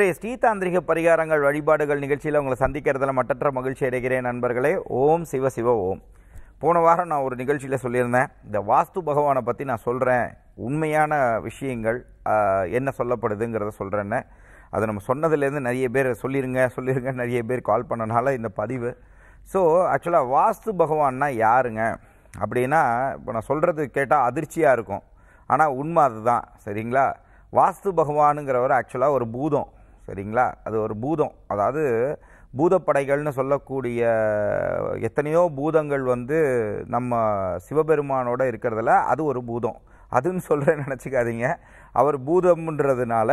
இன்றைய ஸ்ரீதாந்திரிக பரிகாரங்கள் வழிபாடுகள் நிகழ்ச்சியில் உங்களை சந்திக்கிறதுல மட்டற்ற மகிழ்ச்சி அடைகிறேன் நண்பர்களே ஓம் சிவ சிவ ஓம் போன வாரம் நான் ஒரு நிகழ்ச்சியில் சொல்லியிருந்தேன் இந்த வாஸ்து பகவானை பற்றி நான் சொல்கிறேன் உண்மையான விஷயங்கள் ஆஹ், என்ன சொல்லப்படுதுங்கிறத சொல்கிறேன்னு அது நம்ம சொன்னதுலேருந்து நிறைய பேர் சொல்லிருங்க சொல்லிருங்க நிறைய பேர் கால் பண்ணனால இந்த பதிவு ஸோ ஆக்சுவலாக வாஸ்து பகவான்னா யாருங்க அப்படின்னா இப்போ நான் சொல்கிறது கேட்டால் அதிர்ச்சியாக இருக்கும் ஆனால் உண்மை அதுதான் சரிங்களா வாஸ்து பகவானுங்கிறவர் ஆக்சுவலாக ஒரு பூதம் சரிங்களா அது ஒரு பூதம் அதாவது பூதப்படைகள்னு சொல்லக்கூடிய எத்தனையோ பூதங்கள் வந்து நம்ம சிவபெருமானோட இருக்கிறதுல அது ஒரு பூதம் அதுன்னு சொல்கிறேன் நினச்சிக்காதீங்க அவர் பூதம்ன்றதுனால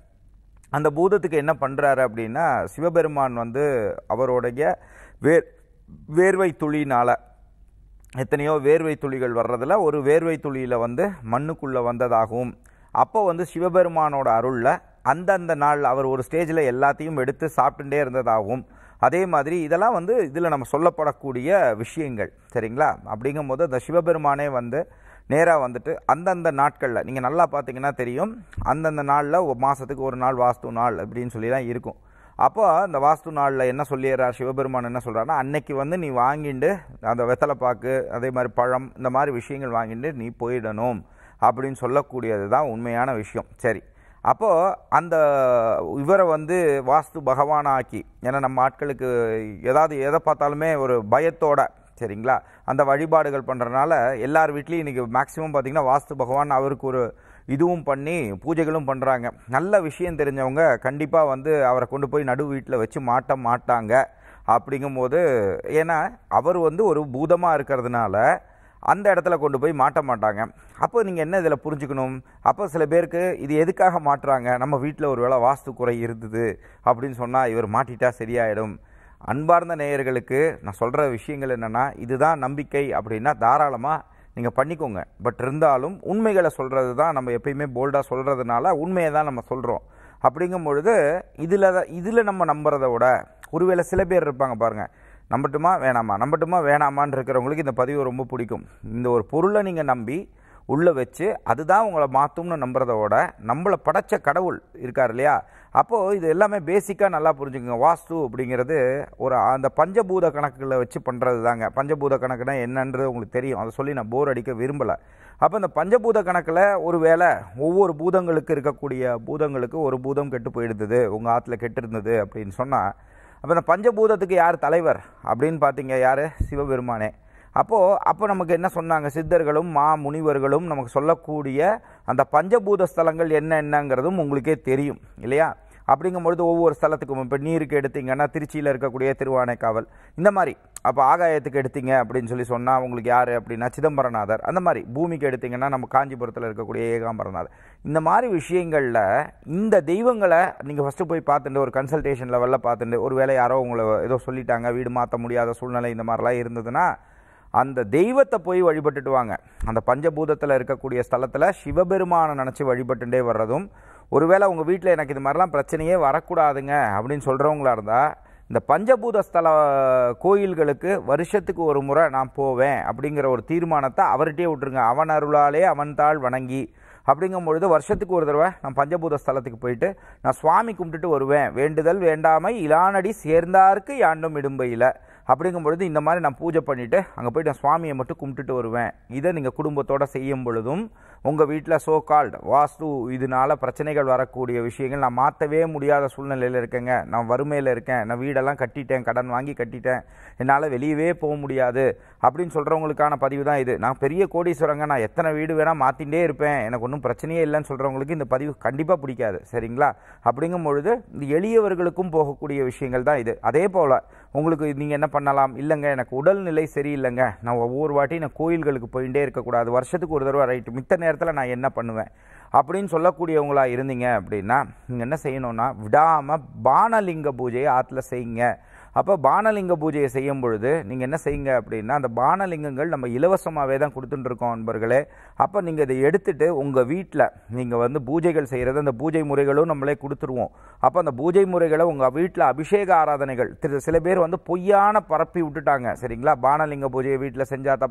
அந்த பூதத்துக்கு என்ன பண்ணுறாரு அப்படின்னா சிவபெருமான் வந்து அவருடைய வேர் வேர்வை துளினால் எத்தனையோ வேர்வை துளிகள் வர்றதுல ஒரு வேர்வை துளியில் வந்து மண்ணுக்குள்ளே வந்ததாகவும் அப்போ வந்து சிவபெருமானோட அருளில் அந்தந்த நாள் அவர் ஒரு ஸ்டேஜில் எல்லாத்தையும் எடுத்து சாப்பிட்டுட்டே இருந்ததாகவும் அதே மாதிரி இதெல்லாம் வந்து இதில் நம்ம சொல்லப்படக்கூடிய விஷயங்கள் சரிங்களா அப்படிங்கும்போது அந்த சிவபெருமானே வந்து நேராக வந்துட்டு அந்தந்த நாட்களில் நீங்கள் நல்லா பார்த்தீங்கன்னா தெரியும் அந்தந்த நாளில் மாதத்துக்கு ஒரு நாள் வாஸ்து நாள் அப்படின்னு சொல்லி தான் இருக்கும் அப்போ அந்த வாஸ்து நாளில் என்ன சொல்லிடுறார் சிவபெருமான் என்ன சொல்கிறாருன்னா அன்னைக்கு வந்து நீ வாங்கிட்டு அந்த வெத்தலை பாக்கு அதே மாதிரி பழம் இந்த மாதிரி விஷயங்கள் வாங்கிட்டு நீ போயிடணும் அப்படின்னு சொல்லக்கூடியது தான் உண்மையான விஷயம் சரி அப்போது அந்த இவரை வந்து வாஸ்து பகவானாக்கி ஏன்னா நம்ம ஆட்களுக்கு ஏதாவது எதை பார்த்தாலுமே ஒரு பயத்தோட சரிங்களா அந்த வழிபாடுகள் பண்ணுறதுனால எல்லார் வீட்லேயும் இன்றைக்கி மேக்ஸிமம் பார்த்திங்கன்னா வாஸ்து பகவான் அவருக்கு ஒரு இதுவும் பண்ணி பூஜைகளும் பண்ணுறாங்க நல்ல விஷயம் தெரிஞ்சவங்க கண்டிப்பாக வந்து அவரை கொண்டு போய் நடு வீட்டில் வச்சு மாட்ட மாட்டாங்க அப்படிங்கும்போது ஏன்னா அவர் வந்து ஒரு பூதமாக இருக்கிறதுனால அந்த இடத்துல கொண்டு போய் மாட்ட மாட்டாங்க அப்போ நீங்கள் என்ன இதில் புரிஞ்சுக்கணும் அப்போ சில பேருக்கு இது எதுக்காக மாட்டுறாங்க நம்ம வீட்டில் ஒரு வேளை வாஸ்து குறை இருந்தது அப்படின்னு சொன்னால் இவர் மாட்டிட்டா சரியாயிடும் அன்பார்ந்த நேயர்களுக்கு நான் சொல்கிற விஷயங்கள் என்னென்னா இதுதான் நம்பிக்கை அப்படின்னா தாராளமாக நீங்கள் பண்ணிக்கோங்க பட் இருந்தாலும் உண்மைகளை சொல்கிறது தான் நம்ம எப்பயுமே போல்டாக சொல்கிறதுனால உண்மையை தான் நம்ம சொல்கிறோம் அப்படிங்கும் பொழுது இதில் இதில் நம்ம நம்புறதை விட ஒருவேளை சில பேர் இருப்பாங்க பாருங்கள் நம்பட்டுமா வேணாமா நம்பட்டுமா வேணாமான்னு இருக்கிறவங்களுக்கு இந்த பதிவு ரொம்ப பிடிக்கும் இந்த ஒரு பொருளை நீங்கள் நம்பி உள்ளே வச்சு அதுதான் உங்களை மாற்றும்னு நம்புறத விட நம்மளை படைச்ச கடவுள் இருக்கார் இல்லையா அப்போது இது எல்லாமே பேசிக்காக நல்லா புரிஞ்சுக்கோங்க வாஸ்து அப்படிங்கிறது ஒரு அந்த பஞ்சபூத கணக்குகளை வச்சு பண்ணுறது தாங்க பஞ்சபூத கணக்குனா என்னன்றது உங்களுக்கு தெரியும் அதை சொல்லி நான் போர் அடிக்க விரும்பலை அப்போ இந்த பஞ்சபூத கணக்கில் ஒரு வேளை ஒவ்வொரு பூதங்களுக்கு இருக்கக்கூடிய பூதங்களுக்கு ஒரு பூதம் கெட்டு போயிடுது உங்கள் ஆற்றுல கெட்டு இருந்தது அப்படின்னு சொன்னால் அப்போ இந்த பஞ்சபூதத்துக்கு யார் தலைவர் அப்படின்னு பார்த்தீங்க யார் சிவபெருமானே அப்போது அப்போ நமக்கு என்ன சொன்னாங்க சித்தர்களும் மா முனிவர்களும் நமக்கு சொல்லக்கூடிய அந்த பஞ்சபூத ஸ்தலங்கள் என்ன என்னங்கிறதும் உங்களுக்கே தெரியும் இல்லையா அப்படிங்கும்பொழுது ஒவ்வொரு ஸ்தலத்துக்கும் இப்போ நீருக்கு எடுத்தீங்கன்னா திருச்சியில் இருக்கக்கூடிய திருவானைக்காவல் இந்த மாதிரி அப்போ ஆகாயத்துக்கு எடுத்தீங்க அப்படின்னு சொல்லி சொன்னால் உங்களுக்கு யார் அப்படின்னா சிதம்பரநாதர் அந்த மாதிரி பூமிக்கு எடுத்தீங்கன்னா நம்ம காஞ்சிபுரத்தில் இருக்கக்கூடிய ஏகாம்பரநாதர் இந்த மாதிரி விஷயங்களில் இந்த தெய்வங்களை நீங்கள் ஃபஸ்ட்டு போய் பார்த்துட்டு ஒரு கன்சல்டேஷன் லெவலில் பார்த்துட்டு ஒரு வேளை யாரோ உங்களை ஏதோ சொல்லிட்டாங்க வீடு மாற்ற முடியாத சூழ்நிலை இந்த மாதிரிலாம் இருந்ததுன்னா அந்த தெய்வத்தை போய் வழிபட்டுட்டு வாங்க அந்த பஞ்சபூதத்தில் இருக்கக்கூடிய ஸ்தலத்தில் சிவபெருமானை நினச்சி வழிபட்டுட்டே வர்றதும் ஒருவேளை உங்கள் வீட்டில் எனக்கு இது மாதிரிலாம் பிரச்சனையே வரக்கூடாதுங்க அப்படின்னு சொல்கிறவங்களா இருந்தால் இந்த பஞ்சபூத ஸ்தல கோயில்களுக்கு வருஷத்துக்கு ஒரு முறை நான் போவேன் அப்படிங்கிற ஒரு தீர்மானத்தை அவர்கிட்டயே விட்டுருங்க அவன் அருளாலே அவன் தாள் வணங்கி அப்படிங்கும் பொழுது வருஷத்துக்கு ஒரு தடவை நான் பஞ்சபூத ஸ்தலத்துக்கு போயிட்டு நான் சுவாமி கும்பிட்டுட்டு வருவேன் வேண்டுதல் வேண்டாமை இலானடி சேர்ந்தார்க்கு யாண்டும் இடும்பையில் அப்படிங்கும் பொழுது இந்த மாதிரி நான் பூஜை பண்ணிவிட்டு அங்கே போயிட்டு நான் சுவாமியை மட்டும் கும்பிட்டுட்டு வருவேன் இதை நீங்கள் குடும்பத்தோடு செய்யும் பொழுதும் உங்கள் வீட்டில் சோ கால்டு வாஸ்து இதனால பிரச்சனைகள் வரக்கூடிய விஷயங்கள் நான் மாற்றவே முடியாத சூழ்நிலையில் இருக்கேங்க நான் வறுமையில் இருக்கேன் நான் வீடெல்லாம் கட்டிட்டேன் கடன் வாங்கி கட்டிட்டேன் என்னால் வெளியவே போக முடியாது அப்படின்னு சொல்கிறவங்களுக்கான பதிவு தான் இது நான் பெரிய கோடீஸ்வரங்க நான் எத்தனை வீடு வேணால் மாற்றிகிட்டே இருப்பேன் எனக்கு ஒன்றும் பிரச்சனையே இல்லைன்னு சொல்கிறவங்களுக்கு இந்த பதிவு கண்டிப்பாக பிடிக்காது சரிங்களா அப்படிங்கும் பொழுது இந்த எளியவர்களுக்கும் போகக்கூடிய விஷயங்கள் தான் இது அதே போல் உங்களுக்கு நீங்கள் என்ன பண்ணலாம் இல்லைங்க எனக்கு உடல்நிலை சரியில்லைங்க நான் ஒவ்வொரு வாட்டி நான் கோயில்களுக்கு போயிட்டே இருக்கக்கூடாது வருஷத்துக்கு ஒரு தடவை ரைட்டு மித்த நேரத்தில் நான் என்ன பண்ணுவேன் அப்படின்னு சொல்லக்கூடியவங்களா இருந்தீங்க அப்படின்னா நீங்கள் என்ன செய்யணும்னா விடாமல் பானலிங்க பூஜையை ஆற்றுல செய்யுங்க அப்போ பானலிங்க பூஜையை செய்யும் பொழுது நீங்கள் என்ன செய்யுங்க அப்படின்னா அந்த பானலிங்கங்கள் நம்ம இலவசமாகவே தான் கொடுத்துட்டுருக்கோம் நண்பர்களே அப்போ நீங்கள் இதை எடுத்துட்டு உங்கள் வீட்டில் நீங்கள் வந்து பூஜைகள் செய்கிறது அந்த பூஜை முறைகளும் நம்மளே கொடுத்துருவோம் அப்போ அந்த பூஜை முறைகளை உங்கள் வீட்டில் அபிஷேக ஆராதனைகள் திரு சில பேர் வந்து பொய்யான பரப்பி விட்டுட்டாங்க சரிங்களா பானலிங்க பூஜையை வீட்டில் செஞ்சால் தப்பு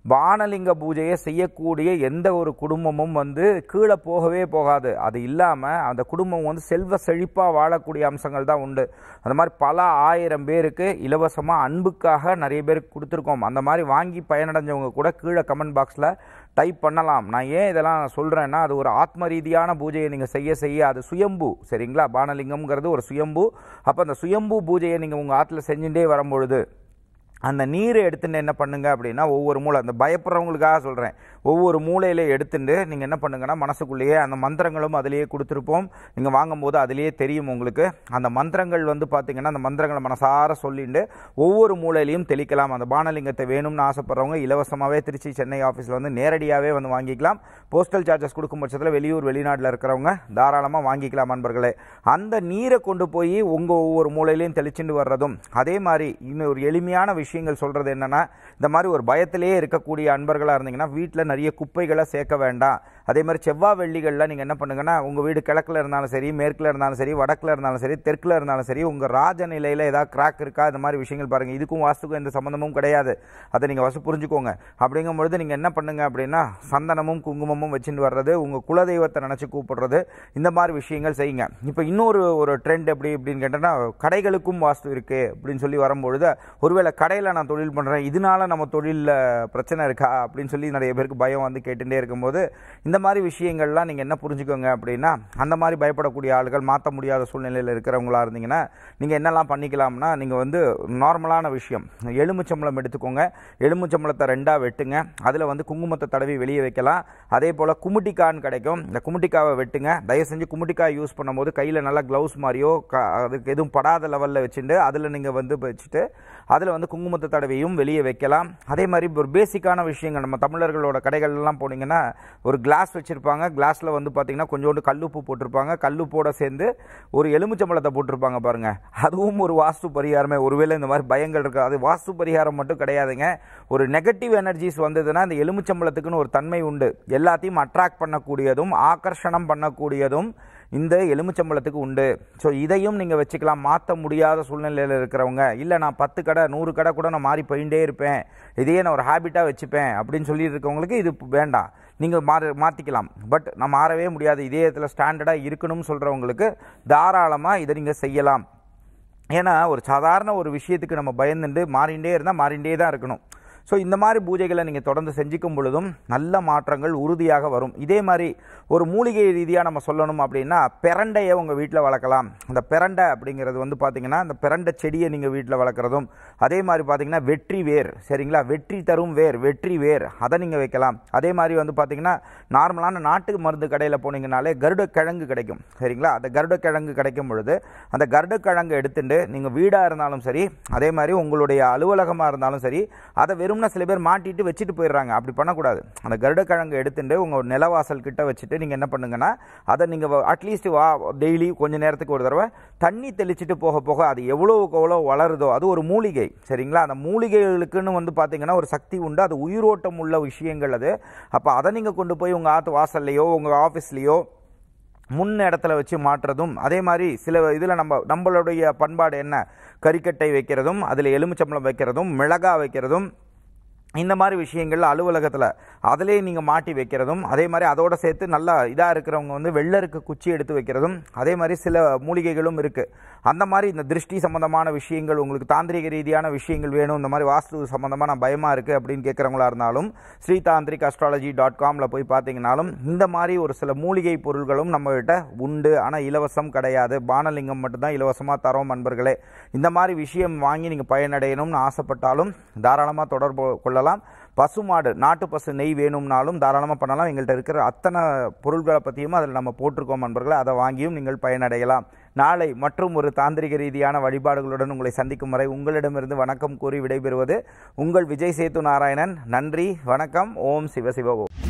பானலிங்க பூஜையை செய்யக்கூடிய எந்த ஒரு குடும்பமும் வந்து கீழே போகவே போகாது அது இல்லாமல் அந்த குடும்பம் வந்து செல்வ செழிப்பாக வாழக்கூடிய அம்சங்கள் தான் உண்டு அந்த மாதிரி பல ஆயிரம் பேருக்கு இலவசமாக அன்புக்காக நிறைய பேருக்கு கொடுத்துருக்கோம் அந்த மாதிரி வாங்கி பயனடைஞ்சவங்க கூட கீழே கமெண்ட் பாக்ஸில் டைப் பண்ணலாம் நான் ஏன் இதெல்லாம் சொல்கிறேன்னா அது ஒரு ஆத்ம ரீதியான பூஜையை நீங்கள் செய்ய செய்ய அது சுயம்பு சரிங்களா பானலிங்கம்ங்கிறது ஒரு சுயம்பு அப்போ அந்த சுயம்பு பூஜையை நீங்கள் உங்கள் ஆற்றுல செஞ்சுட்டே வரும்பொழுது அந்த நீரை எடுத்துட்டு என்ன பண்ணுங்க அப்படின்னா ஒவ்வொரு மூளை அந்த பயப்படுறவங்களுக்காக சொல்கிறேன் ஒவ்வொரு மூலையில எடுத்துட்டு நீங்கள் என்ன பண்ணுங்கன்னா மனசுக்குள்ளேயே அந்த மந்திரங்களும் அதிலேயே கொடுத்துருப்போம் நீங்கள் வாங்கும்போது அதிலேயே தெரியும் உங்களுக்கு அந்த மந்திரங்கள் வந்து பார்த்தீங்கன்னா அந்த மந்திரங்களை மனசார சொல்லிட்டு ஒவ்வொரு மூலையிலையும் தெளிக்கலாம் அந்த பானலிங்கத்தை வேணும்னு ஆசைப்படுறவங்க இலவசமாகவே திருச்சி சென்னை ஆஃபீஸில் வந்து நேரடியாகவே வந்து வாங்கிக்கலாம் போஸ்டல் சார்ஜஸ் கொடுக்கும் பட்சத்தில் வெளியூர் வெளிநாட்டில் இருக்கிறவங்க தாராளமாக வாங்கிக்கலாம் நண்பர்களே அந்த நீரை கொண்டு போய் உங்கள் ஒவ்வொரு மூலையிலையும் தெளிச்சுட்டு வர்றதும் அதே மாதிரி இன்னும் ஒரு எளிமையான விஷயங்கள் சொல்கிறது என்னென்னா இந்த மாதிரி ஒரு பயத்திலேயே இருக்கக்கூடிய அன்பர்களாக இருந்தீங்கன்னா வீட்டில் நிறைய குப்பைகளை சேர்க்க வேண்டாம் அதே மாதிரி செவ்வாய் வெள்ளிகளில் நீங்கள் என்ன பண்ணுங்கன்னா உங்கள் வீடு கிழக்கில் இருந்தாலும் சரி மேற்கில் இருந்தாலும் சரி வடக்கில் இருந்தாலும் சரி தெற்கில் இருந்தாலும் சரி உங்கள் ராஜ நிலையில் ஏதாவது கிராக் இருக்கா இந்த மாதிரி விஷயங்கள் பாருங்கள் இதுக்கும் வாஸ்துக்கும் எந்த சம்மந்தமும் கிடையாது அதை நீங்கள் வசு புரிஞ்சுக்கோங்க அப்படிங்கும்பொழுது நீங்கள் என்ன பண்ணுங்க அப்படின்னா சந்தனமும் குங்குமமும் வச்சுட்டு வர்றது உங்கள் குலதெய்வத்தை நினச்சி கூப்பிடுறது இந்த மாதிரி விஷயங்கள் செய்யுங்க இப்போ இன்னொரு ஒரு ட்ரெண்ட் எப்படி அப்படின்னு கேட்டோன்னா கடைகளுக்கும் வாஸ்து இருக்குது அப்படின்னு சொல்லி வரும்பொழுது ஒருவேளை கடையில் நான் தொழில் பண்ணுறேன் இதனால நம்ம தொழிலில் பிரச்சனை இருக்கா அப்படின்னு சொல்லி நிறைய பேருக்கு பயம் வந்து கேட்டுகிட்டே இருக்கும்போது இந்த மாதிரி விஷயங்கள்லாம் நீங்கள் என்ன புரிஞ்சுக்கோங்க அப்படின்னா அந்த மாதிரி பயப்படக்கூடிய ஆளுகள் மாற்ற முடியாத சூழ்நிலையில் இருக்கிறவங்களா இருந்தீங்கன்னா நீங்கள் என்னெல்லாம் பண்ணிக்கலாம்னா நீங்கள் வந்து நார்மலான விஷயம் எலுமிச்சம்பளம் எடுத்துக்கோங்க எலுமிச்சம்பளத்தை ரெண்டாக வெட்டுங்க அதில் வந்து குங்குமத்தை தடவி வெளியே வைக்கலாம் அதே போல் குமுட்டிக்கான்னு கிடைக்கும் இந்த குமுட்டிக்காவை வெட்டுங்க தயவு செஞ்சு குமுட்டிக்காய் யூஸ் பண்ணும்போது கையில் நல்லா க்ளவுஸ் மாதிரியோ க அதுக்கு எதுவும் படாத லெவலில் வச்சுட்டு அதில் நீங்கள் வந்து வச்சுட்டு அதில் வந்து குங்குமத்தை தடவியும் வெளியே வைக்கலாம் அதே மாதிரி ஒரு பேசிக்கான விஷயங்கள் நம்ம தமிழர்களோட கடைகள்லாம் போனீங்கன்னா ஒரு கிளாஸ் வச்சுருப்பாங்க கிளாஸில் வந்து பார்த்தீங்கன்னா கொஞ்சோண்டு கல்லுப்பு போட்டிருப்பாங்க கல்லுப்போட சேர்ந்து ஒரு எலுமிச்சம்பழத்தை போட்டிருப்பாங்க பாருங்க அதுவும் ஒரு வாஸ்து பரிகாரமே ஒருவேளை இந்த மாதிரி பயங்கள் இருக்கு அது வாஸ்து பரிகாரம் மட்டும் கிடையாதுங்க ஒரு நெகட்டிவ் எனர்ஜிஸ் வந்ததுன்னா இந்த எலுமிச்சம்பழத்துக்குன்னு ஒரு தன்மை உண்டு எல்லாத்தையும் அட்ராக்ட் பண்ணக்கூடியதும் ஆகர்ஷணம் பண்ணக்கூடியதும் இந்த எலுமிச்சம்பழத்துக்கு உண்டு ஸோ இதையும் நீங்கள் வச்சுக்கலாம் மாற்ற முடியாத சூழ்நிலையில் இருக்கிறவங்க இல்லை நான் பத்து கடை நூறு கடை கூட நான் மாறி போயிட்டே இருப்பேன் இதையே நான் ஒரு ஹேபிட்டாக வச்சுப்பேன் அப்படின்னு சொல்லி இருக்கவங்களுக்கு இது வேண்டாம் நீங்கள் மாற மாற்றிக்கலாம் பட் நான் மாறவே முடியாது இதே இடத்துல ஸ்டாண்டர்டாக இருக்கணும்னு சொல்கிறவங்களுக்கு தாராளமாக இதை நீங்கள் செய்யலாம் ஏன்னா ஒரு சாதாரண ஒரு விஷயத்துக்கு நம்ம பயந்துட்டு மாறிண்டே இருந்தால் மாறிண்டே தான் இருக்கணும் ஸோ இந்த மாதிரி பூஜைகளை நீங்கள் தொடர்ந்து செஞ்சுக்கும் பொழுதும் நல்ல மாற்றங்கள் உறுதியாக வரும் இதே மாதிரி ஒரு மூலிகை ரீதியாக நம்ம சொல்லணும் அப்படின்னா பெரண்டையை உங்கள் வீட்டில் வளர்க்கலாம் அந்த பெரண்டை அப்படிங்கிறது வந்து பார்த்தீங்கன்னா அந்த பெரண்டை செடியை நீங்கள் வீட்டில் வளர்க்குறதும் அதே மாதிரி பார்த்தீங்கன்னா வெற்றி வேர் சரிங்களா வெற்றி தரும் வேர் வெற்றி வேர் அதை நீங்கள் வைக்கலாம் அதே மாதிரி வந்து பார்த்தீங்கன்னா நார்மலான நாட்டு மருந்து கடையில் போனீங்கனாலே கருடக்கிழங்கு கிடைக்கும் சரிங்களா அந்த கருடக்கிழங்கு கிடைக்கும் பொழுது அந்த கருடக்கிழங்கு எடுத்துட்டு நீங்கள் வீடாக இருந்தாலும் சரி அதே மாதிரி உங்களுடைய அலுவலகமாக இருந்தாலும் சரி அதை வெறும்னா சில பேர் மாட்டிட்டு வச்சுட்டு போயிடுறாங்க அப்படி பண்ணக்கூடாது அந்த கருடக்கிழங்கு எடுத்துட்டு உங்கள் நிலவாசல் கிட்ட வச்சுட்டு நீங்கள் என்ன பண்ணுங்கன்னா அதை நீங்கள் அட்லீஸ்ட் வா டெய்லி கொஞ்ச நேரத்துக்கு ஒரு தடவை தண்ணி தெளிச்சிட்டு போக போக அது எவ்வளோவுக்கு எவ்வளோ வளருதோ அது ஒரு மூலிகை சரிங்களா அந்த மூலிகைகளுக்குன்னு வந்து பார்த்தீங்கன்னா ஒரு சக்தி உண்டு அது உயிரோட்டம் உள்ள விஷயங்கள் அது அப்போ அதை நீங்கள் கொண்டு போய் உங்கள் ஆற்று வாசல்லையோ உங்கள் ஆஃபீஸ்லேயோ முன் இடத்துல வச்சு மாற்றுறதும் அதே மாதிரி சில இதில் நம்ம நம்மளுடைய பண்பாடு என்ன கறிக்கட்டை வைக்கிறதும் அதில் எலுமிச்சம்பளம் வைக்கிறதும் மிளகா வைக்கிறதும் இந்த மாதிரி விஷயங்கள் அலுவலகத்தில் அதிலே நீங்கள் மாட்டி வைக்கிறதும் அதே மாதிரி அதோட சேர்த்து நல்லா இதாக இருக்கிறவங்க வந்து வெள்ளருக்கு குச்சி எடுத்து வைக்கிறதும் அதே மாதிரி சில மூலிகைகளும் இருக்குது அந்த மாதிரி இந்த திருஷ்டி சம்மந்தமான விஷயங்கள் உங்களுக்கு தாந்திரிக ரீதியான விஷயங்கள் வேணும் இந்த மாதிரி வாஸ்து சம்மந்தமாக நான் பயமாக இருக்குது அப்படின்னு கேட்குறவங்களா இருந்தாலும் ஸ்ரீ தாந்திரிக் அஸ்ட்ராலஜி டாட் காமில் போய் பார்த்தீங்கனாலும் இந்த மாதிரி ஒரு சில மூலிகை பொருள்களும் நம்மகிட்ட உண்டு ஆனால் இலவசம் கிடையாது பானலிங்கம் மட்டும்தான் இலவசமாக தரோம் நண்பர்களே இந்த மாதிரி விஷயம் வாங்கி நீங்கள் பயனடையணும்னு ஆசைப்பட்டாலும் தாராளமாக தொடர்பு கொள்ளலாம் பசுமாடு நாட்டு பசு நெய் வேணும்னாலும் தாராளமாக பண்ணலாம் எங்கள்கிட்ட இருக்கிற அத்தனை பொருள்களை பற்றியும் அதில் நம்ம போட்டிருக்கோம் நண்பர்களே அதை வாங்கியும் நீங்கள் பயனடையலாம் நாளை மற்றும் ஒரு தாந்திரிக ரீதியான வழிபாடுகளுடன் உங்களை சந்திக்கும் வரை உங்களிடமிருந்து வணக்கம் கூறி விடைபெறுவது உங்கள் விஜய் சேத்து நாராயணன் நன்றி வணக்கம் ஓம் சிவசிவ ஓம்